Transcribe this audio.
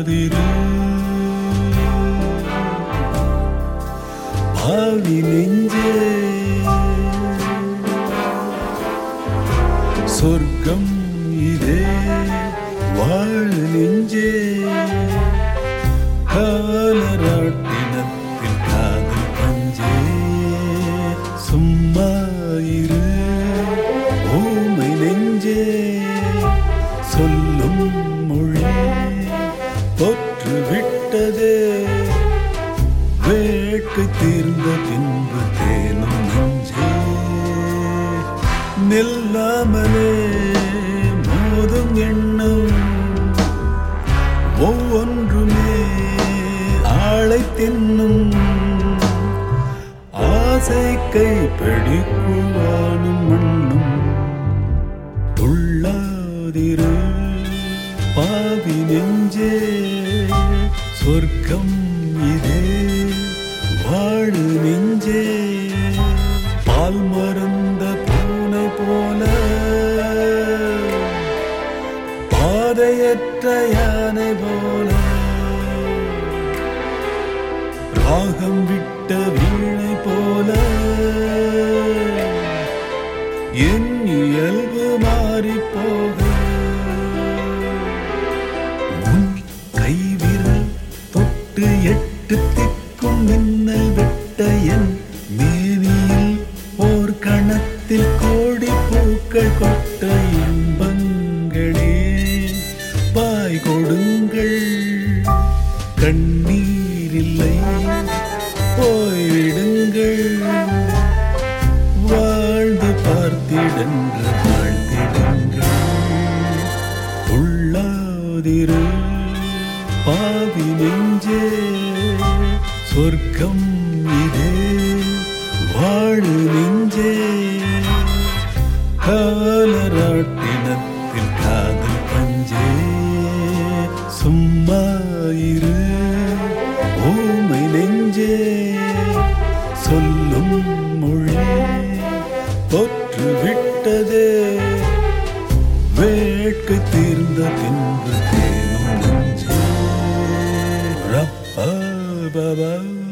சொல்லாதிரு பாவி நெஞ்சே சொர்க்கம் இதே வாழ் நெஞ்சே காலராட்டினத்தில் காதல் பஞ்சே சும்மா இரு ஊமை நெஞ்சே சொல்லும் மொழி தொற்று விட்டதே வேட்கை தீர்ந்த பின்பு தேனும் நெஞ்சே நில்லாமலே மோதும் எண்ணம் ஒவ்வொன்றுமே ஆளை தின்னும் ஆசை கை பிடிக்குவானும் மண்ணும் துள்ளாதிரு பாவி நெஞ்சே சொர்க்கம் இதே வாழு நெஞ்சே பால் மறந்த பூனை போல பாதையற்ற யானை போல ராகம் விட்ட வீணை போல என் இயல்பு மாறி போக உன் கைவிரல் தொட்டு எட்டு திக்கும் மின்னல் விட்ட என் மேனியில் ஓர் கணத்தில் கோடி பூக்கள் கொட்ட இன்பங்களே பாய் கொடுங்கள் கண்ணீரில்லை போய்விடுங்கள் வாழ்ந்து பார்த்திடன்ற வாழ்த்திடுங்கள் உள்ளாதிரு பாவி நெஞ்சே சொர்க்கம் இதே வாழு நெஞ்சே காலராட்டினத்தில் காதல் பஞ்சே சும்மா இரு ஊமை நெஞ்சே சொல்லும் மொழி தொற்று விட்டதே வேட்கை தீர்ந்த பின்பு தேனும் நெஞ்சே ரப்பா பாபா